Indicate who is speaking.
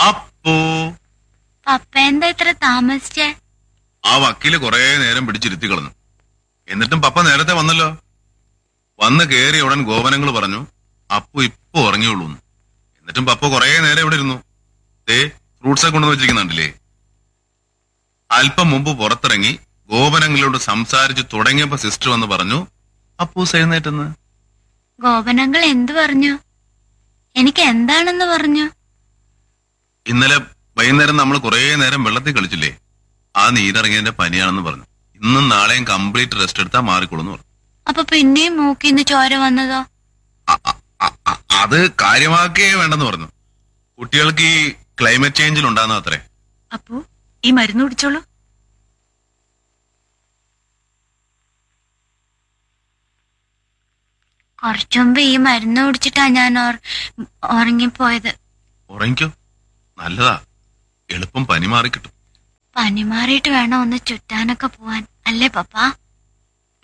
Speaker 1: അപ്പോ
Speaker 2: പപ്പ എന്താ ഇത്ര താമസിച്ചേ
Speaker 1: ആ വക്കീല് കുറെ നേരം പിടിച്ചിരുത്തി കളഞ്ഞു എന്നിട്ടും പപ്പ നേരത്തെ വന്നല്ലോ വന്ന് കേറിയ ഉടൻ ഗോപനങ്ങൾ പറഞ്ഞു അപ്പു ഇപ്പൊ ഉറങ്ങിയുള്ളൂ എന്ന്. എന്നിട്ടും പപ്പ കുറെ നേരം ഇവിടെ ഇരുന്നു ദേ ഫ്രൂട്ട്സ് കൊണ്ടുവന്ന് വെച്ചിരിക്കുന്നുണ്ടല്ലേ അല്പം മുമ്പ് പുറത്തിറങ്ങി ഗോപനങ്ങളോട് സംസാരിച്ച് തുടങ്ങിയപ്പോ സിസ്റ്റർ വന്ന് പറഞ്ഞു അപ്പൂസ് എഴുന്നേറ്റെന്ന്
Speaker 2: ഗോപനങ്ങൾ എന്തു പറഞ്ഞു എനിക്ക് എന്താണെന്ന് പറഞ്ഞു
Speaker 1: ഇന്നലെ വൈകുന്നേരം നമ്മൾ കുറെ നേരം വെള്ളത്തിൽ കളിച്ചില്ലേ ആ നീരിറങ്ങിയതിന്റെ പനിയാണെന്ന് പറഞ്ഞു ഇന്നും നാളെയും കംപ്ലീറ്റ് റെസ്റ്റ് എടുത്താൽ മാറിക്കൊള്ളുന്നു പറഞ്ഞു
Speaker 2: അപ്പൊ പിന്നെയും മൂക്കിന്ന് ചോര വന്നതോ
Speaker 1: അ- അ- അ- അ- അത് കാര്യമാക്കേ വേണ്ടെന്ന് പറഞ്ഞു കുട്ടികൾക്ക് ഈ ക്ലൈമറ്റ് ചേഞ്ചിൽ ഉണ്ടാകുന്ന അത്രേ
Speaker 3: അപ്പോ ഈ മരുന്ന് കുടിച്ചോളൂ
Speaker 2: കുറച്ചു മുമ്പ് ഈ മരുന്ന് കുടിച്ചിട്ടാ ഞാൻ ഓർ- ഉറങ്ങിപ്പോയത്
Speaker 1: ഉറങ്ങിക്കോ നല്ലതാ എളുപ്പം പനി മാറി കിട്ടും
Speaker 2: പനി മാറിയിട്ട് വേണം ഒന്ന് ചുറ്റാനൊക്കെ പോവാൻ അല്ലേ പപ്പ